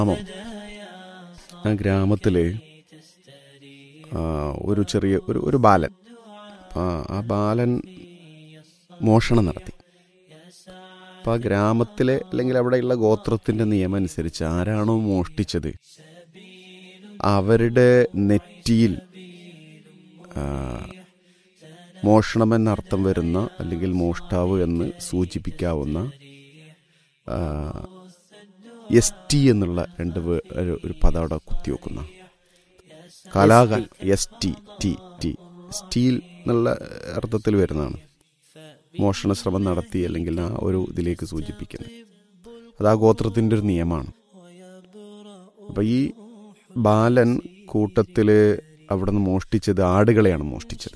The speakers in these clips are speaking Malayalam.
ഗ്രാമം ആ ഗ്രാമത്തിൽ ഒരു ചെറിയ ഒരു ഒരു ബാലൻ അപ്പം ആ ബാലൻ മോഷണം നടത്തി അപ്പം ആ ഗ്രാമത്തിലെ അല്ലെങ്കിൽ അവിടെയുള്ള ഗോത്രത്തിൻ്റെ നിയമം അനുസരിച്ച് ആരാണോ മോഷ്ടിച്ചത് അവരുടെ നെറ്റിയിൽ ആ, മോഷണമെന്നർത്ഥം വരുന്ന അല്ലെങ്കിൽ മോഷ്ടാവ് എന്ന് സൂചിപ്പിക്കാവുന്ന എസ് ടി എന്നുള്ള രണ്ട് വേ- ഒരു- ഒരു പദം അവിടെ കുത്തിവെക്കുന്ന കലാകാൽ S T T T steel എന്നുള്ള അർത്ഥത്തിൽ വരുന്നതാണ് മോഷണ ശ്രമം നടത്തി അല്ലെങ്കിൽ ആ ഒരു ഇതിലേക്ക് സൂചിപ്പിക്കുന്നത് അത് ആ ഗോത്രത്തിൻ്റെ ഒരു നിയമമാണ് അപ്പം ഈ ബാലൻ കൂട്ടത്തിൽ അവിടെ നിന്ന് മോഷ്ടിച്ചത് ആടുകളെയാണ് മോഷ്ടിച്ചത്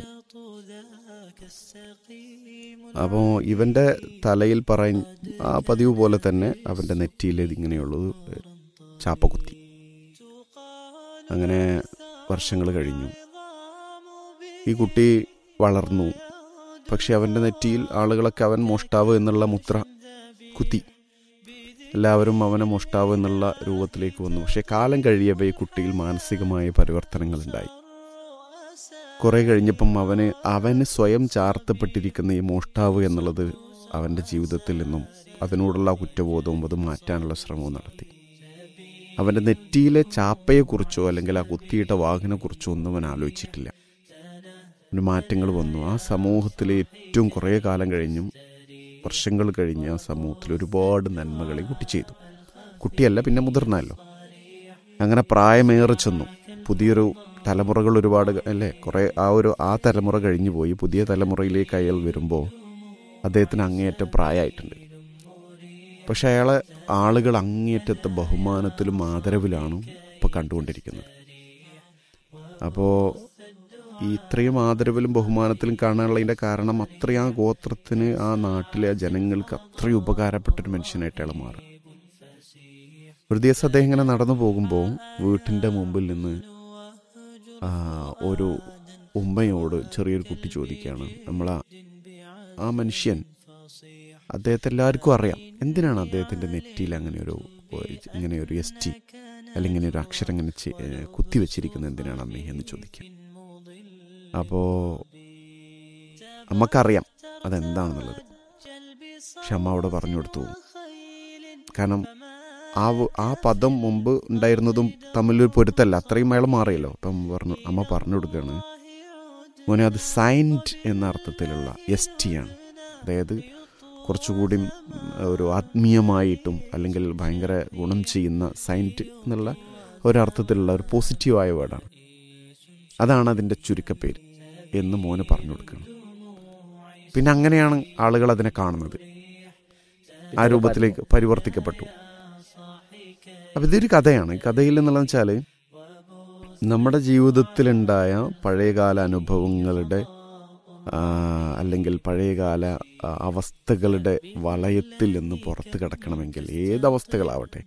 അപ്പോൾ ഇവൻ്റെ തലയിൽ പറയ ആ പതിവ് പോലെ തന്നെ അവൻ്റെ നെറ്റിയിൽ ഇങ്ങനെയുള്ളത് ചാപ്പകുത്തി അങ്ങനെ വർഷങ്ങൾ കഴിഞ്ഞു ഈ കുട്ടി വളർന്നു പക്ഷെ അവൻ്റെ നെറ്റിയിൽ ആളുകളൊക്കെ അവൻ മോഷ്ടാവ് എന്നുള്ള മുദ്ര കുത്തി എല്ലാവരും അവനെ മോഷ്ടാവ് എന്നുള്ള രൂപത്തിലേക്ക് വന്നു പക്ഷെ കാലം കഴിയവേ ഈ കുട്ടിയിൽ മാനസികമായ പരിവർത്തനങ്ങൾ ഉണ്ടായി കുറെ കഴിഞ്ഞപ്പം അവന് അവന് സ്വയം ചാർത്തപ്പെട്ടിരിക്കുന്ന ഈ മോഷ്ടാവ് എന്നുള്ളത് അവൻ്റെ ജീവിതത്തിൽ നിന്നും അതിനോടുള്ള കുറ്റബോധവും അത് മാറ്റാനുള്ള ശ്രമവും നടത്തി അവൻ്റെ നെറ്റിയിലെ ചാപ്പയെക്കുറിച്ചോ അല്ലെങ്കിൽ ആ കുത്തിയിട്ട വാഹനെക്കുറിച്ചോ ഒന്നും അവൻ ആലോചിച്ചിട്ടില്ല അവന് മാറ്റങ്ങൾ വന്നു ആ സമൂഹത്തിൽ ഏറ്റവും കുറേ കാലം കഴിഞ്ഞും വർഷങ്ങൾ കഴിഞ്ഞ് ആ സമൂഹത്തിൽ ഒരുപാട് നന്മകളെ കുട്ടി ചെയ്തു കുട്ടിയല്ല പിന്നെ മുതിർന്നല്ലോ അങ്ങനെ പ്രായമേറെ ചെന്നു പുതിയൊരു തലമുറകൾ ഒരുപാട് ക- അല്ലേ കുറേ ആ ഒരു ആ തലമുറ കഴിഞ്ഞു പോയി പുതിയ തലമുറയിലേക്ക് അയാൾ വരുമ്പോൾ അദ്ദേഹത്തിന് അങ്ങേയറ്റം പ്രായമായിട്ടുണ്ട് പക്ഷെ അയാളെ ആളുകൾ അങ്ങേയറ്റത്തെ ബഹുമാനത്തിലും ആദരവിലാണ് ഇപ്പോൾ കണ്ടുകൊണ്ടിരിക്കുന്നത് അപ്പോൾ ഈ ഇത്രയും ആദരവിലും ബഹുമാനത്തിലും കാണാനുള്ളതിൻ്റെ കാരണം അത്രയും ആ ഗോത്രത്തിന് ആ നാട്ടിലെ ജനങ്ങൾക്ക് അത്രയും ഉപകാരപ്പെട്ടൊരു മനുഷ്യനായിട്ട് അയാൾ മാറും ഒരു ദിവസം അദ്ദേഹം ഇങ്ങനെ നടന്നു പോകുമ്പോൾ വീട്ടിൻ്റെ മുമ്പിൽ നിന്ന് ആ, ഒരു ഉമ്മയോട് ചെറിയൊരു കുട്ടി ചോദിക്കുകയാണ് നമ്മളാ ആ മനുഷ്യൻ അദ്ദേഹത്തെ എല്ലാവർക്കും അറിയാം എന്തിനാണ് അദ്ദേഹത്തിൻ്റെ നെറ്റിയിൽ അങ്ങനെ ഒരു ഇങ്ങനെ ഒരു എസ് ടി അല്ലെങ്കിൽ ഇങ്ങനെ ഒരു അക്ഷരം ഇങ്ങനെ ചെ- ഏ, കുത്തി വെച്ചിരിക്കുന്നത് എന്തിനാണ് അമ്മേ എന്ന് ചോദിക്കാം അപ്പോൾ അമ്മക്കറിയാം അതെന്താണെന്നുള്ളത് പക്ഷെ അമ്മ അവിടെ പറഞ്ഞു കൊടുത്തു കാരണം ആ വ- ആ പദം മുമ്പ് ഉണ്ടായിരുന്നതും തമ്മിലൊരു പൊരുത്തല്ല അത്രയും അയാൾ മാറിയല്ലോ അപ്പം അമ്മ പറഞ്ഞു അമ്മ പറഞ്ഞു കൊടുക്കുകയാണ് മോനെ അത് സൈൻഡ് എന്ന അർത്ഥത്തിലുള്ള എസ് ടി ആണ് അതായത് കുറച്ചുകൂടി ഉം, ഒരു ആത്മീയമായിട്ടും അല്ലെങ്കിൽ ഭയങ്കര ഗുണം ചെയ്യുന്ന സൈൻറ്റ് എന്നുള്ള ഒരർത്ഥത്തിലുള്ള ഒരു പോസിറ്റീവായ വേർഡാണ് അതാണ് അതിൻ്റെ ചുരുക്കപ്പേര് എന്ന് മോന് പറഞ്ഞു കൊടുക്കണം പിന്നെ അങ്ങനെയാണ് ആളുകൾ അതിനെ കാണുന്നത് ആ രൂപത്തിലേക്ക് പരിവർത്തിക്കപ്പെട്ടു അപ്പം ഇതൊരു കഥയാണ് ഈ കഥയിൽ എന്നുള്ളതെന്ന് വെച്ചാൽ നമ്മുടെ ജീവിതത്തിലുണ്ടായ പഴയകാല അനുഭവങ്ങളുടെ ആ, അല്ലെങ്കിൽ പഴയകാല ആ, അവസ്ഥകളുടെ വലയത്തിൽ നിന്ന് പുറത്ത് കിടക്കണമെങ്കിൽ ഏതവസ്ഥകളാവട്ടെ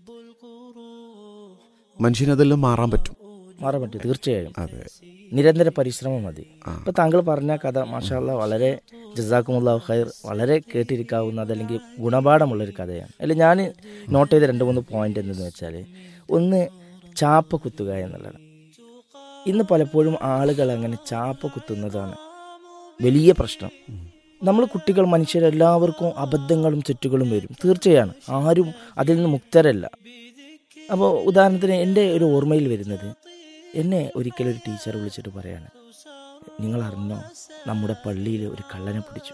മനുഷ്യനതെല്ലാം മാറാൻ പറ്റും മാറാൻ പറ്റും തീർച്ചയായും അതെ നിരന്തര പരിശ്രമം മതി ആ. ഇപ്പൊ താങ്കൾ പറഞ്ഞ കഥ മാഷാല്ല വളരെ ജസാക്കുമുള്ള ഖൈർ വളരെ കേട്ടിരിക്കാവുന്ന അതല്ലെങ്കിൽ ഗുണപാഠമുള്ള ഒരു കഥയാണ് അല്ല ഞാൻ നോട്ട് ചെയ്ത രണ്ട് മൂന്ന് പോയിന്റ് എന്തെന്ന് വെച്ചാൽ ഒന്ന് ചാപ്പ കുത്തുക എന്നുള്ളതാണ് ഇന്ന് പലപ്പോഴും ആളുകൾ അങ്ങനെ ചാപ്പ കുത്തുന്നതാണ് വലിയ പ്രശ്നം നമ്മൾ കുട്ടികൾ മനുഷ്യരെല്ലാവർക്കും അബദ്ധങ്ങളും തെറ്റുകളും വരും തീർച്ചയാണ് ആരും അതിൽ നിന്ന് മുക്തരല്ല അപ്പോൾ ഉദാഹരണത്തിന് എൻ്റെ ഒരു ഓർമ്മയിൽ വരുന്നത് എന്നെ ഒരിക്കലും ഒരു ടീച്ചർ വിളിച്ചിട്ട് പറയാണ് നിങ്ങൾ അറിഞ്ഞോ നമ്മുടെ പള്ളിയിൽ ഒരു കള്ളനെ പിടിച്ചു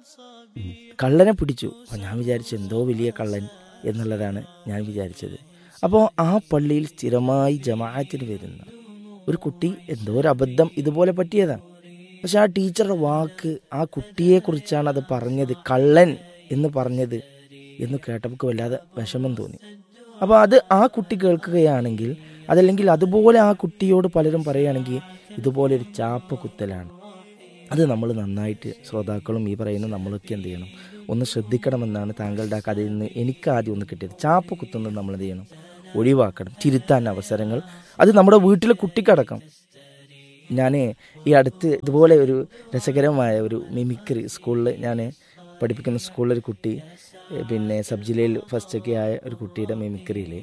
കള്ളനെ പിടിച്ചു അപ്പോൾ ഞാൻ വിചാരിച്ചു എന്തോ വലിയ കള്ളൻ എന്നുള്ളതാണ് ഞാൻ വിചാരിച്ചത് അപ്പോൾ ആ പള്ളിയിൽ സ്ഥിരമായി ജമാഅത്തിന് വരുന്ന ഒരു കുട്ടി എന്തോ ഒരു അബദ്ധം ഇതുപോലെ പറ്റിയതാണ് പക്ഷെ ആ ടീച്ചറുടെ വാക്ക് ആ കുട്ടിയെക്കുറിച്ചാണ് അത് പറഞ്ഞത് കള്ളൻ എന്ന് പറഞ്ഞത് എന്ന് കേട്ടപ്പോൾ വല്ലാതെ വിഷമം തോന്നി അപ്പോൾ അത് ആ കുട്ടി കേൾക്കുകയാണെങ്കിൽ അതല്ലെങ്കിൽ അതുപോലെ ആ കുട്ടിയോട് പലരും പറയുകയാണെങ്കിൽ ഇതുപോലെ ഒരു ചാപ്പ കുത്തലാണ് അത് നമ്മൾ നന്നായിട്ട് ശ്രോതാക്കളും ഈ പറയുന്ന നമ്മളൊക്കെ എന്ത് ചെയ്യണം ഒന്ന് ശ്രദ്ധിക്കണമെന്നാണ് താങ്കളുടെ ആ കഥയിൽ നിന്ന് എനിക്ക് ആദ്യം ഒന്ന് കിട്ടിയത് ചാപ്പ കുത്തുന്നത് നമ്മൾ എന്ത് ചെയ്യണം ഒഴിവാക്കണം തിരുത്താൻ അവസരങ്ങൾ അത് നമ്മുടെ വീട്ടിലെ കുട്ടിക്കടക്കം ഞാൻ ഈ അടുത്ത് ഇതുപോലെ ഒരു രസകരമായ ഒരു മിമിക്രി സ്കൂളിൽ ഞാൻ പഠിപ്പിക്കുന്ന സ്കൂളിലൊരു കുട്ടി ഏഹ് പിന്നെ സബ് ജില്ലയിൽ ഫസ്റ്റൊക്കെ ആയ ഒരു കുട്ടിയുടെ മിമിക്രിയിൽ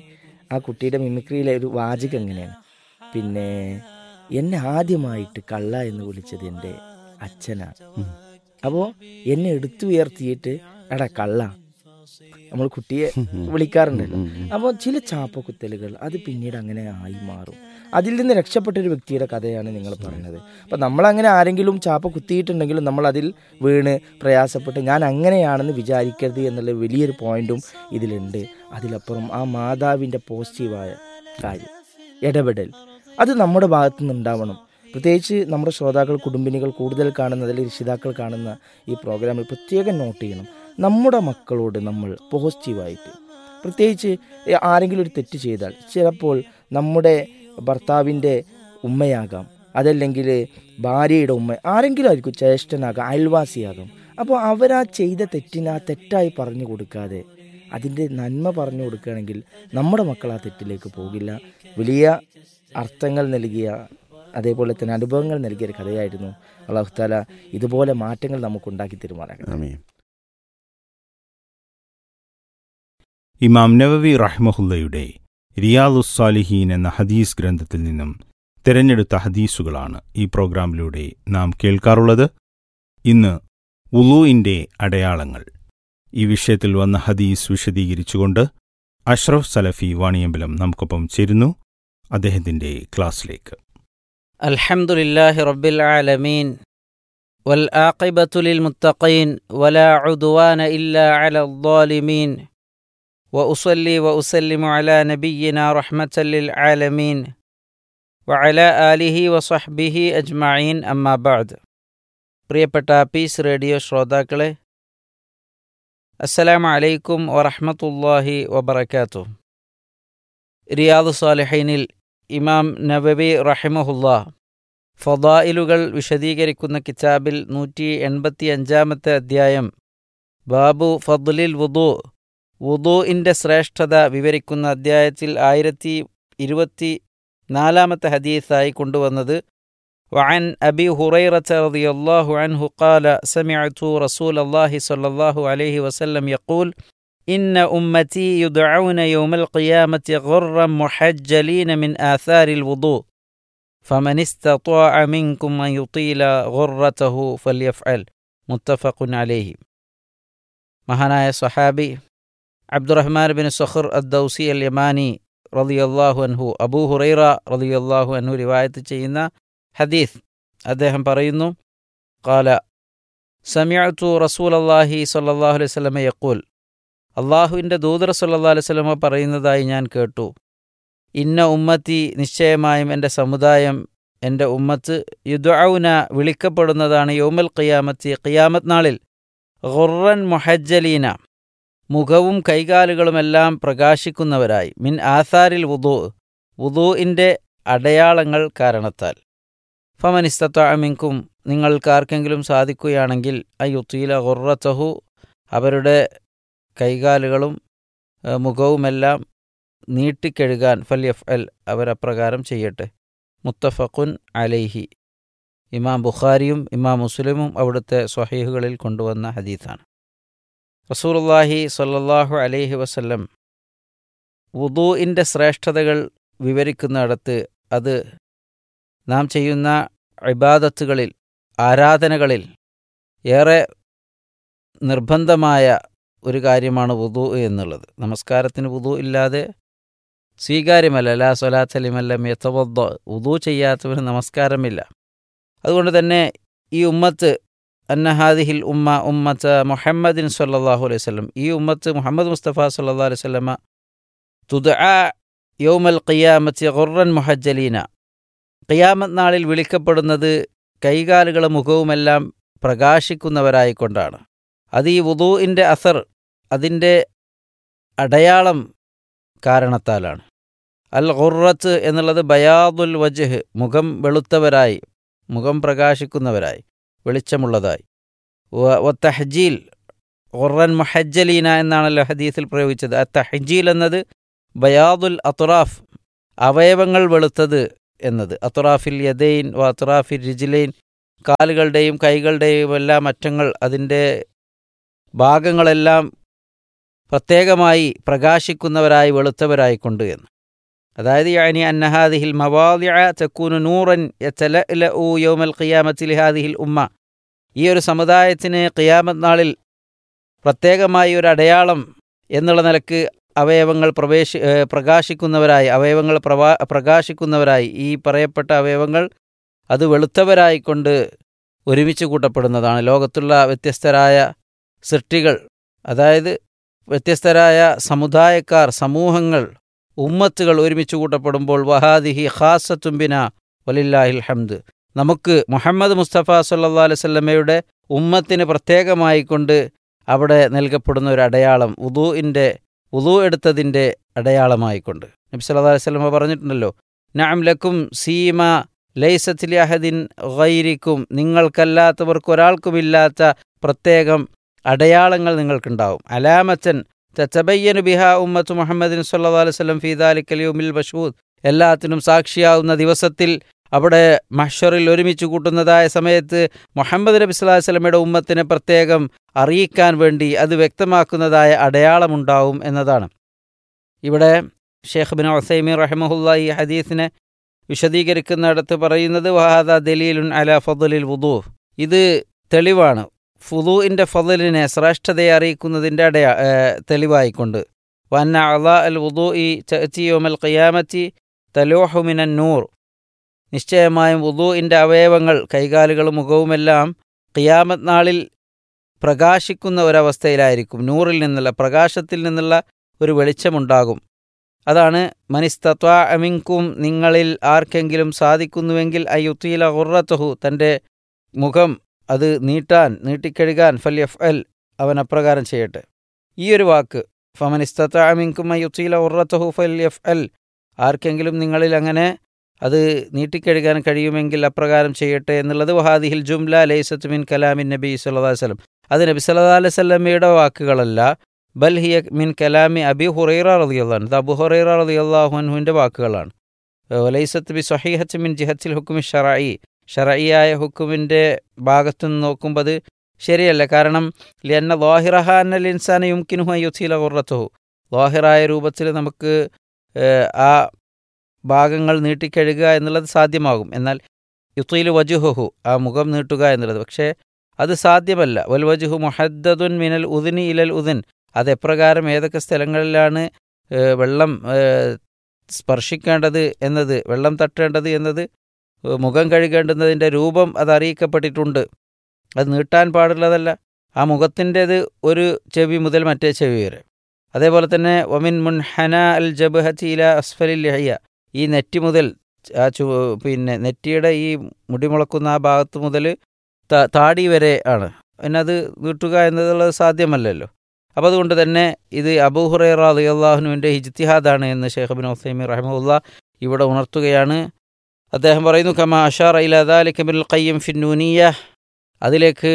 ആ കുട്ടിയുടെ മിമിക്രിയിലെ ഒരു വാചകം എങ്ങനെയാണ് പിന്നെ എന്നെ ആദ്യമായിട്ട് കള്ള എന്ന് വിളിച്ചത് എൻ്റെ അച്ഛനാണ് അപ്പോൾ എന്നെ എടുത്തു ഉയർത്തിയിട്ട് എടാ കള്ള നമ്മൾ കുട്ടിയെ വിളിക്കാറുണ്ടല്ലോ അപ്പോൾ ചില ചാപ്പക്കുത്തലുകൾ അത് പിന്നീട് അങ്ങനെ ആയി മാറും അതിൽ നിന്ന് രക്ഷപ്പെട്ട ഒരു വ്യക്തിയുടെ കഥയാണ് നിങ്ങൾ പറഞ്ഞത് അപ്പം നമ്മളങ്ങനെ ആരെങ്കിലും ചാപ്പ കുത്തിയിട്ടുണ്ടെങ്കിലും നമ്മൾ അതിൽ വീണ് പ്രയാസപ്പെട്ട് ഞാൻ അങ്ങനെയാണെന്ന് വിചാരിക്കരുത് എന്നുള്ള വലിയൊരു പോയിന്റും ഇതിലുണ്ട് അതിലപ്പുറം ആ മാതാവിൻ്റെ പോസിറ്റീവായ കാര്യം ഇടപെടൽ അത് നമ്മുടെ ഭാഗത്തു നിന്നുണ്ടാവണം പ്രത്യേകിച്ച് നമ്മുടെ ശ്രോതാക്കൾ കുടുംബിനികൾ കൂടുതൽ കാണുന്ന അതിൽ രക്ഷിതാക്കൾ കാണുന്ന ഈ പ്രോഗ്രാമിൽ പ്രത്യേകം നോട്ട് ചെയ്യണം നമ്മുടെ മക്കളോട് നമ്മൾ പോസിറ്റീവായിട്ട് പ്രത്യേകിച്ച് ആരെങ്കിലും ഒരു തെറ്റ് ചെയ്താൽ ചിലപ്പോൾ നമ്മുടെ ഭർത്താവിൻ്റെ ഉമ്മയാകാം അതല്ലെങ്കിൽ ഭാര്യയുടെ ഉമ്മ ആരെങ്കിലും ആയിരിക്കും ജ്യേഷ്ഠനാകാം അയൽവാസിയാകാം അപ്പോൾ അവരാ ചെയ്ത തെറ്റിന് ആ തെറ്റായി പറഞ്ഞു കൊടുക്കാതെ അതിൻ്റെ നന്മ പറഞ്ഞു കൊടുക്കുകയാണെങ്കിൽ നമ്മുടെ മക്കൾ ആ തെറ്റിലേക്ക് പോകില്ല വലിയ അർത്ഥങ്ങൾ നൽകിയ അതേപോലെ തന്നെ അനുഭവങ്ങൾ നൽകിയ ഒരു കഥയായിരുന്നു അള്ളാഹുത്താല ഇതുപോലെ മാറ്റങ്ങൾ നമുക്ക് ഉണ്ടാക്കി തരുമാറാകട്ടെ ആമീൻ ഇമാം നവവി റഹ്മഹുല്ലയുടെ റിയാദുസ്സാലിഹീൻ എന്ന ഹദീസ് ഗ്രന്ഥത്തിൽ നിന്നും തിരഞ്ഞെടുത്ത ഹദീസുകളാണ് ഈ പ്രോഗ്രാമിലൂടെ നാം കേൾക്കാറുള്ളത് ഇന്ന് ഉലൂഇൻ്റെ അടയാളങ്ങൾ ഈ വിഷയത്തിൽ വന്ന ഹദീസ് വിശദീകരിച്ചുകൊണ്ട് അഷ്റഫ് സലഫി വാണിയമ്പലം നമുക്കൊപ്പം ചേരുന്നു അദ്ദേഹത്തിന്റെ ക്ലാസ്സിലേക്ക് الحمد لله رب العالمين والآقبة للمتقين ولا عدوان إلا على الظالمين وأصلي وأسلم على نبينا رحمة للعالمين وعلى آله وصحبه أجمعين أما بعد പ്രിയപ്പെട്ട പീസ് റേഡിയോ ശ്രോതാക്കളെ അസ്സലാമു അലൈക്കും വറഹ്മത്തുള്ളാഹി വബറകാതുഹു റിയാദ് സാലിഹീനിൽ ഇമാം നബവി റഹിമഹുല്ല ഫദായിലുകൾ വിശദീകരിക്കുന്ന കിതാബിൽ നൂറ്റി എൺപത്തി അഞ്ചാമത്തെ അധ്യായം ബാബു ഫദ്ലിൽ വുദു വുദുഇൻ്റെ ശ്രേഷ്ഠത വിവരിക്കുന്ന അധ്യായത്തിൽ ആയിരത്തി ഇരുപത്തി നാലാമത്തെ ഹദീസായി കൊണ്ടുവന്നത് وعن أبي هريرة رضي الله عنه قال سمعت رسول الله صلى الله عليه وسلم يقول إن أمتي يدعون يوم القيامة غرا محجلين من آثار الوضوء فمن استطاع منكم أن يطيل غرته فليفعل متفق عليه മഹാനായ സഹാബി അബ്ദുറഹ്മാൻ ബിൻ സഖർ അദ്ദൌസി അൽ യമാനി റളിയല്ലാഹു അൻഹു അബൂ ഹുറൈറ റളിയല്ലാഹു അൻഹു റിവായത്ത് ചെയ്യുന്ന ഹദീസ് അദ്ദേഹം പറയുന്നു കാല സമിഅത്തു റസൂൽ അള്ളാഹി സല്ലാഹു അലൈഹി സ്വലമ യക്കൂൽ അള്ളാഹുവിൻ്റെ ദൂതർ സല്ലാ അലൈഹി സ്വലമ പറയുന്നതായി ഞാൻ കേട്ടു ഇന്ന ഉമ്മത്തി നിശ്ചയമായും എൻ്റെ സമുദായം എൻ്റെ ഉമ്മത്ത് യുദ്ഔന വിളിക്കപ്പെടുന്നതാണ് യോമൽ ഖിയാമത്തി ഖിയാമത്ത് നാളിൽ ഖുറൻ മൊഹജ്ജലീന മുഖവും കൈകാലുകളുമെല്ലാം പ്രകാശിക്കുന്നവരായി മിൻ ആസാരിൽ വുദു വുദുവിൻ്റെ അടയാളങ്ങൾ കാരണത്താൽ ഫമനിസ്തത്വമിങ്കും നിങ്ങൾക്കാർക്കെങ്കിലും സാധിക്കുകയാണെങ്കിൽ അയ്യുത്തീല ഖുറത്തഹു അവരുടെ കൈകാലുകളും മുഖവുമെല്ലാം നീട്ടിക്കഴുകാൻ ഫല്യഫ് അൽ അവരപ്രകാരം ചെയ്യട്ടെ മുത്തഫഖുൻ അലൈഹി ഇമാം ബുഖാരിയും ഇമാം മുസ്ലിമും അവിടുത്തെ സ്വഹീഹുകളിൽ കൊണ്ടുവന്ന ഹദീത്താണ് റസൂലുള്ളാഹി സ്വല്ലല്ലാഹു അലൈഹി വസല്ലം വുദൂഇൻ്റെ ശ്രേഷ്ഠതകൾ വിവരിക്കുന്നിടത്ത് അത് നാം ചെയ്യുന്ന ഇബാദത്തുകളിൽ ആരാധനകളിൽ ഏറെ നിർബന്ധമായ ഒരു കാര്യമാണ് വുദു എന്നുള്ളത് നമസ്കാരത്തിന് വുദു ഇല്ലാതെ സ്വീകാര്യമല്ല ലാ സ്വലാത്തലിമല്ലം യത്തവദ്ദ വുദു ചെയ്യാത്തവന് നമസ്കാരമില്ല അതുകൊണ്ട് തന്നെ ഈ ഉമ്മത്ത് അന്നഹാദിഹിൽ ഉമ്മ ഉമ്മത്ത് മുഹമ്മദിൻ സല്ലാഹു അലൈഹി വല്ലം ഈ ഉമ്മത്ത് മുഹമ്മദ് മുസ്തഫ സല്ലാ അലൈഹി സ്വലമ തുദ യൗമൽ ഖിയാമത്തി ഖുറൻ മുഹജ്ജലീന ഖിയാമത്ത് നാളിൽ വിളിക്കപ്പെടുന്നത് കൈകാലുകളും മുഖവുമെല്ലാം പ്രകാശിക്കുന്നവരായിക്കൊണ്ടാണ് അത് ഈ വുദൂഇൻ്റെ അസർ അതിൻ്റെ അടയാളം കാരണത്താലാണ് അൽ ഖുറത്ത് എന്നുള്ളത് ബയാദുൽ വജഹ് മുഖം വെളുത്തവരായി മുഖം പ്രകാശിക്കുന്നവരായി വെളിച്ചമുള്ളതായി വ തഹജീൽ ഖുറൻ മുഹജ്ജലീന എന്നാണല്ലോ ഹദീസിൽ പ്രയോഗിച്ചത് ആ തഹജീൽ എന്നത് ബയാദുൽ അത്തുറാഫ് അവയവങ്ങൾ വെളുത്തത് എന്നത് അത്തുറാഫിൽ യദൈൻ വ അത്തുറാഫിൽ രിജിലൈൻ കാലുകളുടെയും കൈകളുടെയും എല്ലാം അറ്റങ്ങൾ അതിൻ്റെ ഭാഗങ്ങളെല്ലാം പ്രത്യേകമായി പ്രകാശിക്കുന്നവരായി വെളുത്തവരായിക്കൊണ്ട് എന്ന് അതായത് യാനി അന്നഹാദിഹിൽ മവാദിഅ തക്കൂനു നൂറൻ യതലഅലഉ യൗമൽ ഖിയാമത്തി ലിഹാദിഹിൽ ഉമ്മ ഈ ഒരു സമുദായത്തിന് ഖിയാമത്ത് നാളിൽ പ്രത്യേകമായി ഒരു അടയാളം എന്നുള്ള നിലക്ക് അവയവങ്ങൾ പ്രവേശി ഏഹ് പ്രകാശിക്കുന്നവരായി അവയവങ്ങൾ പ്രവാ പ്രകാശിക്കുന്നവരായി ഈ പറയപ്പെട്ട അവയവങ്ങൾ അത് വെളുത്തവരായിക്കൊണ്ട് ഒരുമിച്ച് കൂട്ടപ്പെടുന്നതാണ് ലോകത്തുള്ള വ്യത്യസ്തരായ സൃഷ്ടികൾ അതായത് വ്യത്യസ്തരായ സമുദായക്കാർ സമൂഹങ്ങൾ ഉമ്മത്തുകൾ ഒരുമിച്ച് കൂട്ടപ്പെടുമ്പോൾ വഹാദിഹി ഖാസത്തുംബിന വലില്ലാഹിൽ ഹംദ് നമുക്ക് മുഹമ്മദ് മുസ്തഫ സല്ലാ അലൈവല്ലമയുടെ ഉമ്മത്തിന് പ്രത്യേകമായി കൊണ്ട് അവിടെ നൽകപ്പെടുന്ന ഒരു അടയാളം ഉദൂഇൻ്റെ ഉദൂ എടുത്തതിൻ്റെ അടയാളമായിക്കൊണ്ട് നബി സല്ലാ അലൈഹി സ്വലമ പറഞ്ഞിട്ടുണ്ടല്ലോ നാം ലക്കും സീമ ലൈസത്തിലി അഹദിൻ ഗൈരിക്കും നിങ്ങൾക്കല്ലാത്തവർക്ക് ഒരാൾക്കുമില്ലാത്ത പ്രത്യേകം അടയാളങ്ങൾ നിങ്ങൾക്കുണ്ടാവും അലാമച്ചൻ തച്ചബയ്യനു ബിഹ ഉമ്മത്ത് മുഹമ്മദിൻ സല്ലാ അലൈഹി സ്വലം ഫീദാലിക്കൽ യുമിൽ ബഷൂദ് എല്ലാത്തിനും സാക്ഷിയാവുന്ന ദിവസത്തിൽ അവിടെ മഷറിൽ ഒരുമിച്ച് കൂട്ടുന്നതായ സമയത്ത് മുഹമ്മദ് നബി സ്വലാഹു വസ്ലമയുടെ ഉമ്മത്തിനെ പ്രത്യേകം അറിയിക്കാൻ വേണ്ടി അത് വ്യക്തമാക്കുന്നതായ അടയാളമുണ്ടാവും എന്നതാണ് ഇവിടെ ഷേഖ് ബിൻ ഒസൈമി റഹ്മുല്ല ഈ ഹദീസിനെ വിശദീകരിക്കുന്നിടത്ത് പറയുന്നത് വഹാദ ദലീലുൻ അല ഫضലിൽ വുദു ഇത് തെളിവാണ് ഫുദുവിൻ്റെ ഫضലിനെ ശ്രേഷ്ഠതയെ അറിയിക്കുന്നതിൻ്റെ അടയാ തെളിവായിക്കൊണ്ട് വന്ന അല അൽ വുദു ഈ ചച്ചിയോമൽ ഖിയാമത്തി തലോഹുമിനൻ നൂർ നിശ്ചയമായും വുദുവിൻ്റെ അവയവങ്ങൾ കൈകാലുകളും മുഖവുമെല്ലാം ഖിയാമത്ത് നാളിൽ പ്രകാശിക്കുന്ന ഒരവസ്ഥയിലായിരിക്കും നൂറിൽ നിന്നുള്ള പ്രകാശത്തിൽ നിന്നുള്ള ഒരു വെളിച്ചമുണ്ടാകും അതാണ് മനിസ്തത്വ അമിങ്കും നിങ്ങളിൽ ആർക്കെങ്കിലും സാധിക്കുന്നുവെങ്കിൽ അയ്യുത്തീല ഉറത്തഹു തൻ്റെ മുഖം അത് നീട്ടാൻ നീട്ടിക്കഴുകാൻ ഫല്യഫ് അൽ അവൻ അപ്രകാരം ചെയ്യട്ടെ ഈ ഒരു വാക്ക് ഫമനിസ്തത്വ അമിങ്കും അയ്യുത്തീല ഉറത്തഹു ഫല്യഫ് അൽ ആർക്കെങ്കിലും നിങ്ങളിൽ അങ്ങനെ അത് നീട്ടിക്കഴുകാൻ കഴിയുമെങ്കിൽ അപ്രകാരം ചെയ്യട്ടെ എന്നുള്ളത് വഹാദിഹിൽ ജുംല ലൈസത്ത് മിൻ കലാമിൻ നബി സല്ലാ വല്ലം അത് നബി സല്ലാ അലൈഹി സ്വല്ലമ്മയുടെ വാക്കുകളല്ല ബൽ ഹിയ മിൻ കലാമി അബി ഹുറൈറ റളിയല്ലാഹു ഇത് അബു ഹുറൈറ റളിയല്ലാഹു അൻഹുവിൻ്റെ വാക്കുകളാണ് ലൈസത്ത് ബി സഹീഹത്ത് മിൻ ജിഹത്തിൽ ഹുക്കുമി ഷറായി ഷറയിയായ ഹുക്കുമിൻ്റെ ഭാഗത്തു നിന്ന് നോക്കുമ്പോൾ അത് ശരിയല്ല കാരണം ലിയന്ന ലോഹിറഹ അന്നൽ ഇൻസാന യുംകിനുഹു യുസീല ഉറത്തുഹു ലോഹിറായ രൂപത്തിൽ നമുക്ക് ആ ഭാഗങ്ങൾ നീട്ടിക്കഴുകുക എന്നുള്ളത് സാധ്യമാകും എന്നാൽ യുത്തീൽ വജുഹു ആ മുഖം നീട്ടുക എന്നുള്ളത് പക്ഷേ അത് സാധ്യമല്ല വൽ വജുഹു മുഹദ്ദുൻ മിനൽ ഉദിനി ഇലൽ ഉദിൻ അതെപ്രകാരം ഏതൊക്കെ സ്ഥലങ്ങളിലാണ് വെള്ളം സ്പർശിക്കേണ്ടത് എന്നത് വെള്ളം തട്ടേണ്ടത് എന്നത് മുഖം കഴുകേണ്ടുന്നതിൻ്റെ രൂപം അത് അറിയിക്കപ്പെട്ടിട്ടുണ്ട് അത് നീട്ടാൻ പാടുള്ളതല്ല ആ മുഖത്തിൻ്റേത് ഒരു ചെവി മുതൽ മറ്റേ ചെവി വരെ അതേപോലെ തന്നെ ഒമിൻ മുൻ ഹന അൽ ജബ്ഹത്തി ഇല അസ്ഫലിൽ ലഹയ്യ ഈ നെറ്റി മുതൽ ആ ചു പിന്നെ നെറ്റിയുടെ ഈ മുടിമുളക്കുന്ന ആ ഭാഗത്ത് മുതൽ താടി വരെ ആണ് പിന്നെ അത് നീട്ടുക എന്നുള്ളത് സാധ്യമല്ലല്ലോ അപ്പോൾ അതുകൊണ്ട് തന്നെ ഇത് അബൂഹുറൈറ അലിയല്ലാഹുനുവിൻ്റെ ഹിജ്തിഹാദാണ് എന്ന് ഷെയ്ഖ് ബിൻ ഒസൈമി റഹമുല്ല ഇവിടെ ഉണർത്തുകയാണ് അദ്ദേഹം പറയുന്നു കമ അഷാർ ഇലാദാലിക്ക് ബിൻ ഖയ്യം ഫിന്നൂനിയ അതിലേക്ക്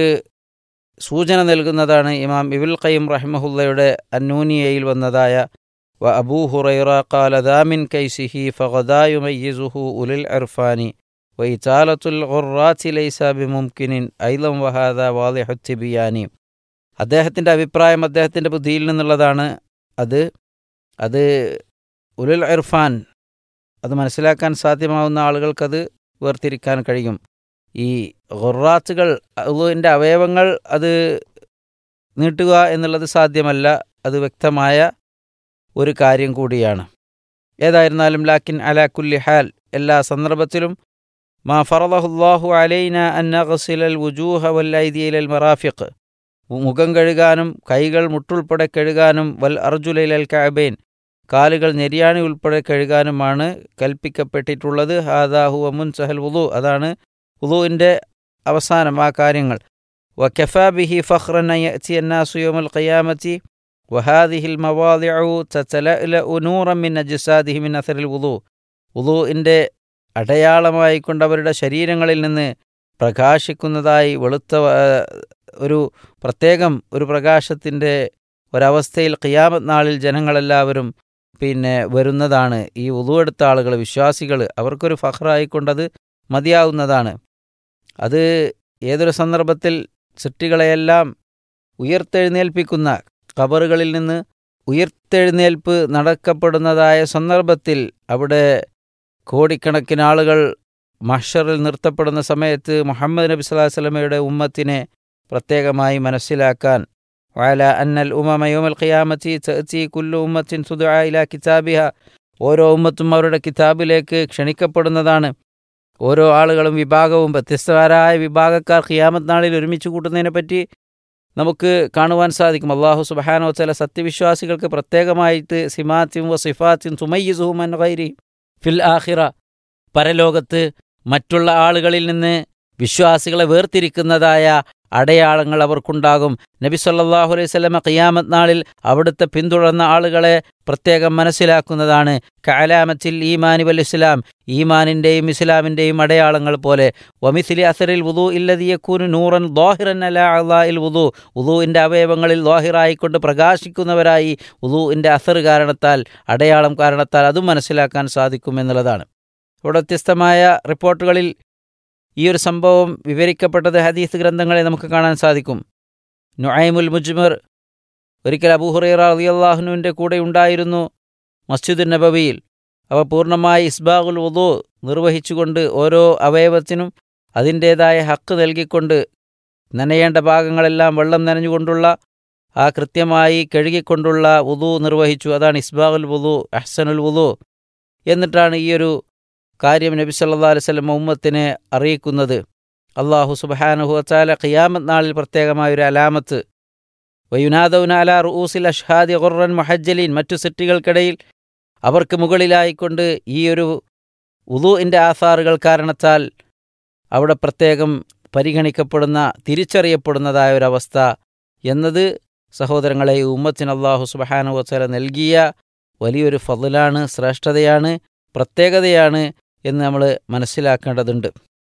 സൂചന നൽകുന്നതാണ് ഇമാം ഇബുൽ ഖയ്യം റഹ്മഹുല്ലയുടെ അന്നൂനിയയിൽ വന്നതായ വ അബൂ ഹുറൈറ ഖാല ദാമിൻ കൈസിഹി ഫഗദായുമയ്യിസുഹു ഉലിൽ അർഫാനി വൈതാലത്തുൽ ഖുറാത്തി ലൈസ ബിമുംകിനിൻ ഐലം വഹാദ വാലിഹുത്തിബിയാനി അദ്ദേഹത്തിൻ്റെ അഭിപ്രായം അദ്ദേഹത്തിൻ്റെ ബുദ്ധിയിൽ നിന്നുള്ളതാണ് അത് അത് ഉലുൽ ഇർഫാൻ അത് മനസ്സിലാക്കാൻ സാധ്യമാവുന്ന ആളുകൾക്കത് വേർതിരിക്കാൻ കഴിയും ഈ ഖുറാത്തുകൾ അതിൻ്റെ അവയവങ്ങൾ അത് നീട്ടുക എന്നുള്ളത് സാധ്യമല്ല അത് വ്യക്തമായ ഒരു കാര്യം കൂടിയാണ് ഏതായിരുന്നാലും ലാക്കിൻ അലാക്കുല്ലി ഹാൽ എല്ലാ സന്ദർഭത്തിലും മാ ഫറദഹുല്ലാഹു അലൈന അന്നഖസിലൽ വുജൂഹ വല്ലൈദിയൽ മറാഫിഖ് മുഖം കഴുകാനും കൈകൾ മുട്ടുൾപ്പെടെ കഴുകാനും വൽ അർജുലൈൽ കാബേൻ കാലുകൾ നെരിയാണി ഉൾപ്പെടെ കഴുകാനുമാണ് കൽപ്പിക്കപ്പെട്ടിട്ടുള്ളത് ഹാദാഹു അമുൻ സഹൽ വുദു അതാണ് വുദുവിൻ്റെ അവസാനം ആ കാര്യങ്ങൾ വഖഫാ ബിഹി ഫഖ്റൻ യഅതി അന്നാസു യൗമൽ ഖിയാമത്തി വഹാദിഹിൽ മവാദിഉ തതലഅലഉ നൂറൻ മിൻ അജ്സാദിഹി മിൻ അസറിൽ വുദു വുദുവിൻ്റെ അടയാളമായിക്കൊണ്ട് അവരുടെ ശരീരങ്ങളിൽ നിന്ന് പ്രകാശിക്കുന്നതായി വെളുത്ത ഒരു പ്രത്യേകം ഒരു പ്രകാശത്തിൻ്റെ ഒരവസ്ഥയിൽ ഖിയാമത്ത് നാളിൽ ജനങ്ങളെല്ലാവരും പിന്നെ വരുന്നതാണ് ഈ ഉതുവെടുത്ത ആളുകൾ വിശ്വാസികൾ അവർക്കൊരു ഫഖറായിക്കൊണ്ടത് മതിയാവുന്നതാണ് അത് ഏതൊരു സന്ദർഭത്തിൽ സൃഷ്ടികളെയെല്ലാം ഉയർത്തെഴുന്നേൽപ്പിക്കുന്ന ഖബറുകളിൽ നിന്ന് ഉയർത്തെഴുന്നേൽപ്പ് നടക്കപ്പെടുന്നതായ സന്ദർഭത്തിൽ അവിടെ കോടിക്കണക്കിന് ആളുകൾ മഷറിൽ നിർത്തപ്പെടുന്ന സമയത്ത് മുഹമ്മദ് നബി സ്വല്ലല്ലാഹു അലൈഹി വസല്ലമയുടെ ഉമ്മത്തിനെ പ്രത്യേകമായി മനസ്സിലാക്കാൻ വഅല അന്നൽ ഉമമ യൗമൽ ഖിയാമത്തി തഅതി കുല്ലു ഉമ്മത്തിൻ സുദുആ ഇലാ കിതാബിഹ ഓരോ ഉമ്മത്തും അവരുടെ കിതാബിലേക്ക് ക്ഷണിക്കപ്പെടുന്നതാണ് ഓരോ ആളുകളും വിഭാഗവും വ്യത്യസ്തരായ വിഭാഗക്കാർ ഖിയാമത്ത് നാളിൽ ഒരുമിച്ച് കൂട്ടുന്നതിനെ പറ്റി നമുക്ക് കാണുവാൻ സാധിക്കും അള്ളാഹു സുബഹാനോ ചില സത്യവിശ്വാസികൾക്ക് പ്രത്യേകമായിട്ട് സിമാത്തിയും വ സിഫാത്തിയും സുമയ്യസുഹുമൻ ഗൈരി ഫിൽ ആഹിറ പരലോകത്ത് മറ്റുള്ള ആളുകളിൽ നിന്ന് വിശ്വാസികളെ വേർതിരിക്കുന്നതായ അടയാളങ്ങൾ അവർക്കുണ്ടാകും നബി സല്ലല്ലാഹു അലൈഹി വസല്ലമ ഖിയാമത്ത് നാളിൽ അവിടുത്തെ പിന്തുടർന്ന ആളുകളെ പ്രത്യേകം മനസ്സിലാക്കുന്നതാണ് കഅലാമത്തിൽ ഈമാനി വൽ ഇസ്ലാം ഈമാനിൻ്റെയും ഇസ്ലാമിൻ്റെയും അടയാളങ്ങൾ പോലെ വമിസിലി അസറിൽ വുദു ഇല്ലതിയക്കൂന് നൂറൻ ദോഹിറൻ അല അള്ളാഹിൽ വുദു വുദുവിൻ്റെ അവയവങ്ങളിൽ ദോഹിറായിക്കൊണ്ട് പ്രകാശിക്കുന്നവരായി വുദുവിൻ്റെ അസർ കാരണത്താൽ അടയാളം കാരണത്താൽ അതും മനസ്സിലാക്കാൻ സാധിക്കും എന്നുള്ളതാണ് ഇവിടെ വ്യത്യസ്തമായ റിപ്പോർട്ടുകളിൽ ഈ ഒരു സംഭവം വിവരിക്കപ്പെട്ടത് ഹദീസ് ഗ്രന്ഥങ്ങളെ നമുക്ക് കാണാൻ സാധിക്കും നുഐമുൽ മുജ്മർ ഒരിക്കൽ അബൂഹുറൈറ റളിയല്ലാഹുവിൻ്റെ കൂടെ ഉണ്ടായിരുന്നു മസ്ജിദ് നബവിയിൽ അവ പൂർണ്ണമായി ഇസ്ബാഖുൽ വുദു നിർവഹിച്ചുകൊണ്ട് ഓരോ അവയവത്തിനും അതിൻ്റേതായ ഹക്ക് നൽകിക്കൊണ്ട് നനയേണ്ട ഭാഗങ്ങളെല്ലാം വെള്ളം നനഞ്ഞുകൊണ്ടുള്ള ആ കൃത്യമായി കഴുകിക്കൊണ്ടുള്ള വുദു നിർവഹിച്ചു അതാണ് ഇസ്ബാഖുൽ വുദു അഹ്സനുൽ വുദു എന്നിട്ടാണ് ഈ ഒരു കാര്യം നബി സല്ലാ അലൈഹി സ്വലം ഉമ്മത്തിനെ അറിയിക്കുന്നത് അള്ളാഹു സുബഹാനുഹു വച്ചാല ഖിയാമത്ത് നാളിൽ പ്രത്യേകമായ ഒരു അലാമത്ത് വയുനാദൌന അല റൂസിൽ അഷ്ഹാദി ഖുർറൻ മഹജ്ജലീൻ മറ്റു സെറ്റുകൾക്കിടയിൽ അവർക്ക് മുകളിലായിക്കൊണ്ട് ഈ ഒരു ഉദുവിൻ്റെ ആസാറുകൾ കാരണത്താൽ അവിടെ പ്രത്യേകം പരിഗണിക്കപ്പെടുന്ന തിരിച്ചറിയപ്പെടുന്നതായ ഒരവസ്ഥ എന്നത് സഹോദരങ്ങളെ ഈ ഉമ്മത്തിന് അള്ളാഹു സുബഹാനു വച്ചാല നൽകിയ വലിയൊരു ഫضലാണ് ശ്രേഷ്ഠതയാണ് പ്രത്യേകതയാണ് എന്ന് നമ്മൾ മനസ്സിലാക്കേണ്ടതുണ്ട്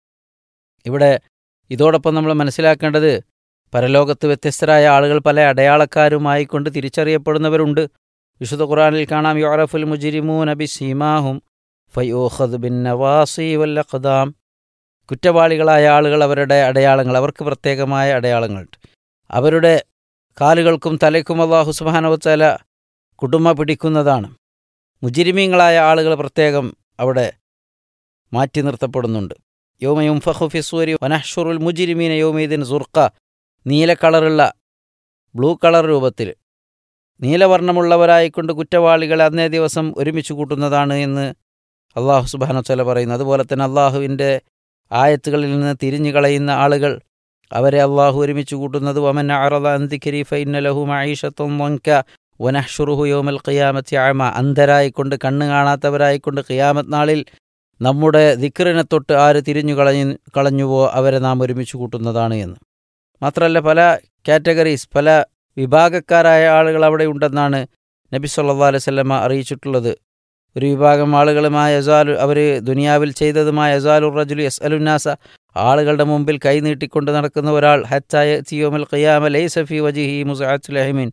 ഇവിടെ ഇതോടൊപ്പം നമ്മൾ മനസ്സിലാക്കേണ്ടത് പരലോകത്ത് വ്യത്യസ്തരായ ആളുകൾ പല അടയാളക്കാരുമായി കൊണ്ട് തിരിച്ചറിയപ്പെടുന്നവരുണ്ട് വിശുദ്ധ ഖുറാനിൽ കാണാം യോറഫുൽ മുജിരിമൂ നബി സീമാഹും ഫയോഹദ് ബിൻ നവാസി വല്ലഖദാം കുറ്റവാളികളായ ആളുകൾ അവരുടെ അടയാളങ്ങൾ അവർക്ക് പ്രത്യേകമായ അടയാളങ്ങളുണ്ട് അവരുടെ കാലുകൾക്കും തലയ്ക്കും അള്ളാഹു സുബാനവച്ചാല കുടുംബ പിടിക്കുന്നതാണ് മുജിരിമീങ്ങളായ ആളുകൾ പ്രത്യേകം അവിടെ മാറ്റി നിർത്തപ്പെടുന്നുണ്ട് യോമയും ഫഹുഫിസൂരി വനഹ്ഷുറുൽ മുജിരിമീന യോമീദിൻ സുർക്ക നീല കളറുള്ള ബ്ലൂ കളർ രൂപത്തിൽ നീലവർണ്ണമുള്ളവരായിക്കൊണ്ട് കുറ്റവാളികളെ അന്നേ ദിവസം ഒരുമിച്ച് കൂട്ടുന്നതാണ് എന്ന് അള്ളാഹു സുബാനച്ചല പറയുന്നു അതുപോലെ തന്നെ അള്ളാഹുവിൻ്റെ ആയത്തുകളിൽ നിന്ന് തിരിഞ്ഞു കളയുന്ന ആളുകൾ അവരെ അള്ളാഹു ഒരുമിച്ച് കൂട്ടുന്നത് വമൻ അറദ അന്തിഖരി ഫൈന ലഹു മഈഷത്തും വൻക വനഹ്ഷുറുഹു യോമൽ ഖിയാമത്തി ആമ അന്ധരായിക്കൊണ്ട് കണ്ണ് കാണാത്തവരായിക്കൊണ്ട് ഖിയാമത്ത് നാളിൽ നമ്മുടെ ദിക്റിനെ തൊട്ട് ആര് തിരിഞ്ഞു കളഞ്ഞു കളഞ്ഞുവോ അവരെ നാം ഒരുമിച്ച് കൂട്ടുന്നതാണ് എന്ന് മാത്രമല്ല പല കാറ്റഗറീസ് പല വിഭാഗക്കാരായ ആളുകൾ അവിടെ ഉണ്ടെന്നാണ് നബി സല്ലാ അലൈഹി സ്വല്ലമ്മ അറിയിച്ചിട്ടുള്ളത് ഒരു വിഭാഗം ആളുകളുമായ യസാലു അവർ ദുനിയാവിൽ ചെയ്തതുമായ യസാലുർ റജുലു യസ് അലുന്നാസ ആളുകളുടെ മുമ്പിൽ കൈ നീട്ടിക്കൊണ്ട് നടക്കുന്ന ഒരാൾ ഹച്ചായ സിയോമൽ ഖിയാമ ലൈസഫി വജിഹി മുസാത്തുലഹിമിൻ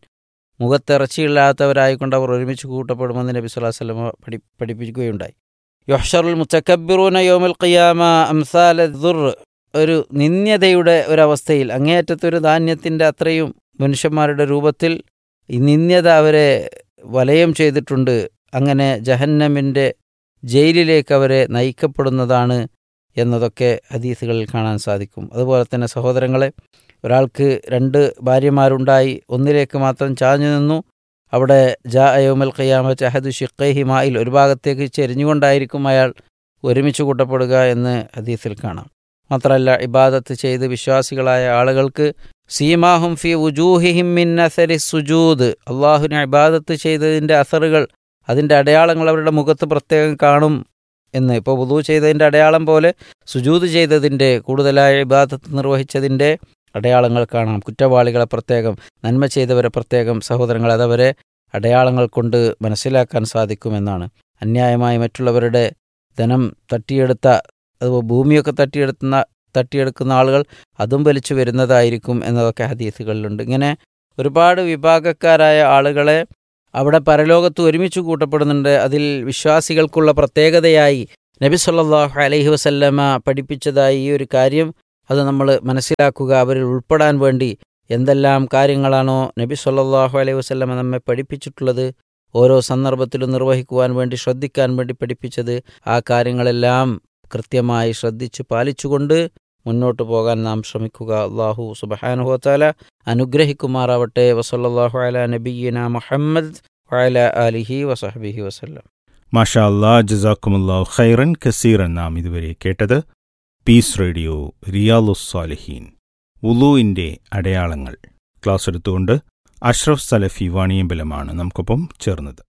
മുഖത്തിറച്ചിയില്ലാത്തവരായിക്കൊണ്ട് അവർ ഒരുമിച്ച് കൂട്ടപ്പെടുമെന്ന് നബി സ്വലാഹു വല്ലമ പഠി പഠിപ്പിക്കുകയുണ്ടായി യൊഹ്ഷറുൽ മുത്തക്കബിറൂന യോമൽ ഖിയാമ അംസാല ദുർ ഒരു നിന്ദ്യതയുടെ ഒരവസ്ഥയിൽ അങ്ങേയറ്റത്തൊരു ധാന്യത്തിൻ്റെ അത്രയും മനുഷ്യന്മാരുടെ രൂപത്തിൽ ഈ നിന്ദ്യത അവരെ വലയം ചെയ്തിട്ടുണ്ട് അങ്ങനെ ജഹന്നമിൻ്റെ ജയിലിലേക്ക് അവരെ നയിക്കപ്പെടുന്നതാണ് എന്നതൊക്കെ ഹദീസുകളിൽ കാണാൻ സാധിക്കും അതുപോലെ തന്നെ സഹോദരങ്ങളെ ഒരാൾക്ക് രണ്ട് ഭാര്യമാരുണ്ടായി ഒന്നിലേക്ക് മാത്രം ചാഞ്ഞു നിന്നു അവിടെ ജാ അയോമൽ ഖയ്യാമത്ത് അഹദ് ഷിഖൈഹി മായിൽ ഒരു ഭാഗത്തേക്ക് ചെരിഞ്ഞുകൊണ്ടായിരിക്കും അയാൾ ഒരുമിച്ച് കൂട്ടപ്പെടുക എന്ന് ഹദീസിൽ കാണാം മാത്രമല്ല ഇബാദത്ത് ചെയ്ത് വിശ്വാസികളായ ആളുകൾക്ക് സീമാഹും ഫി ഉജൂഹിഹിം മിൻ അസരി സുജൂദ് അള്ളാഹുവിനെ ഇബാദത്ത് ചെയ്തതിൻ്റെ അസറുകൾ അതിൻ്റെ അടയാളങ്ങൾ അവരുടെ മുഖത്ത് പ്രത്യേകം കാണും എന്ന് ഇപ്പോൾ വുദു ചെയ്തതിൻ്റെ അടയാളം പോലെ സുജൂദ് ചെയ്തതിൻ്റെ കൂടുതലായ ഇബാദത്ത് നിർവഹിച്ചതിൻ്റെ അടയാളങ്ങൾ കാണാം കുറ്റവാളികളെ പ്രത്യേകം നന്മ ചെയ്തവരെ പ്രത്യേകം സഹോദരങ്ങൾ അതവരെ അടയാളങ്ങൾ കൊണ്ട് മനസ്സിലാക്കാൻ സാധിക്കുമെന്നാണ് അന്യായമായി മറ്റുള്ളവരുടെ ധനം തട്ടിയെടുത്ത അതുപോലെ ഭൂമിയൊക്കെ തട്ടിയെടുക്കുന്ന തട്ടിയെടുക്കുന്ന ആളുകൾ അതും വലിച്ചു വരുന്നതായിരിക്കും എന്നതൊക്കെ ഹദീസുകളിലുണ്ട് ഇങ്ങനെ ഒരുപാട് വിഭാഗക്കാരായ ആളുകളെ അവിടെ പരലോകത്ത് ഒരുമിച്ച് കൂട്ടപ്പെടുന്നുണ്ട് അതിൽ വിശ്വാസികൾക്കുള്ള പ്രത്യേകതയായി നബി സല്ലാഹു അലൈഹി വസല്ലമ പഠിപ്പിച്ചതായി ഈ ഒരു കാര്യം അത് നമ്മൾ മനസ്സിലാക്കുക അവരിൽ ഉൾപ്പെടാൻ വേണ്ടി എന്തെല്ലാം കാര്യങ്ങളാണോ നബി സല്ലല്ലാഹു അലൈഹി വസല്ലമ നമ്മെ പഠിപ്പിച്ചിട്ടുള്ളത് ഓരോ സന്ദർഭത്തിലും നിർവഹിക്കുവാൻ വേണ്ടി ശ്രദ്ധിക്കാൻ വേണ്ടി പഠിപ്പിച്ചത് ആ കാര്യങ്ങളെല്ലാം കൃത്യമായി ശ്രദ്ധിച്ച് പാലിച്ചുകൊണ്ട് മുന്നോട്ട് പോകാൻ നാം ശ്രമിക്കുക അള്ളാഹു സുബഹാനുഹോത്താല അനുഗ്രഹിക്കുമാറാവട്ടെ വസല്ലല്ലാഹു അല നബിയ്യന മുഹമ്മദ് വഅല ആലിഹി വസഹബിഹി വസല്ലം മാഷാ അല്ലാ ജസാക്കുമുല്ലാഹു ഖൈറൻ കസീറൻ നാം ഇതുവരെ കേട്ടത് പീസ് റേഡിയോ റിയാലുസ്സാലിഹീൻ ഉലൂയിൻ്റെ അടയാളങ്ങൾ ക്ലാസ് എടുത്തുകൊണ്ട് അഷ്റഫ് സലഫി വാണിയമ്പലമാണ് നമുക്കൊപ്പം ചേർന്നത്